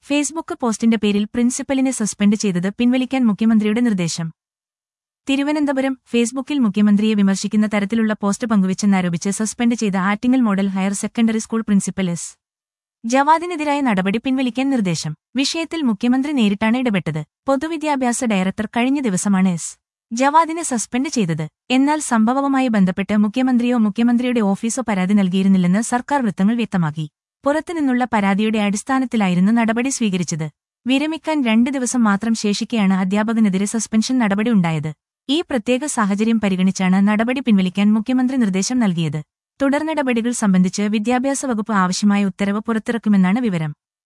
Facebook പോസ്റ്റിന്റെ പേരിൽ പ്രിൻസിപ്പലിനെ suspend ചെയ്തത് പിൻവലിക്കാൻ മുഖ്യമന്ത്രിയുടെ നിർദ്ദേശം തിരുവനന്തപുരം ഫേസ്ബുക്കിൽ മുഖ്യമന്ത്രിയെ വിമർശിക്കുന്ന തരത്തിലുള്ള പോസ്റ്റ് പങ്കുവച്ചെന്നാരോപിച്ച് സസ്പെൻഡ് ചെയ്ത Attingal model higher secondary school principal S ജവാദിനെതിരായ നടപടി പിൻവലിക്കാൻ നിർദ്ദേശം വിഷയത്തിൽ മുഖ്യമന്ത്രി നേരിട്ടാണ് ഇടപെട്ടത് പൊതുവിദ്യാഭ്യാസ ഡയറക്ടർ കഴിഞ്ഞ ദിവസമാണ് എസ് ജവാദിനെ സസ്പെൻഡ് ചെയ്തത് എന്നാൽ സംഭവവുമായി ബന്ധപ്പെട്ട് മുഖ്യമന്ത്രിയോ മുഖ്യമന്ത്രിയുടെ ഓഫീസോ പരാതി നൽകിയിരുന്നില്ലെന്ന് സർക്കാർ വൃത്തങ്ങൾ വ്യക്തമാക്കി പുറത്തുനിന്നുള്ള പരാതിയുടെ അടിസ്ഥാനത്തിലായിരുന്നു നടപടി സ്വീകരിച്ചത് വിരമിക്കാൻ രണ്ട് ദിവസം മാത്രം ശേഷിക്കെയാണ് അധ്യാപകനെതിരെ സസ്പെൻഷൻ നടപടി ഉണ്ടായത് ഈ പ്രത്യേക സാഹചര്യം പരിഗണിച്ചാണ് നടപടി പിൻവലിക്കാൻ മുഖ്യമന്ത്രി നിർദ്ദേശം നൽകിയത് തുടർ നടപടികൾ സംബന്ധിച്ച് വിദ്യാഭ്യാസ വകുപ്പ് ആവശ്യമായ ഉത്തരവ് പുറത്തിറക്കുമെന്നാണ് വിവരം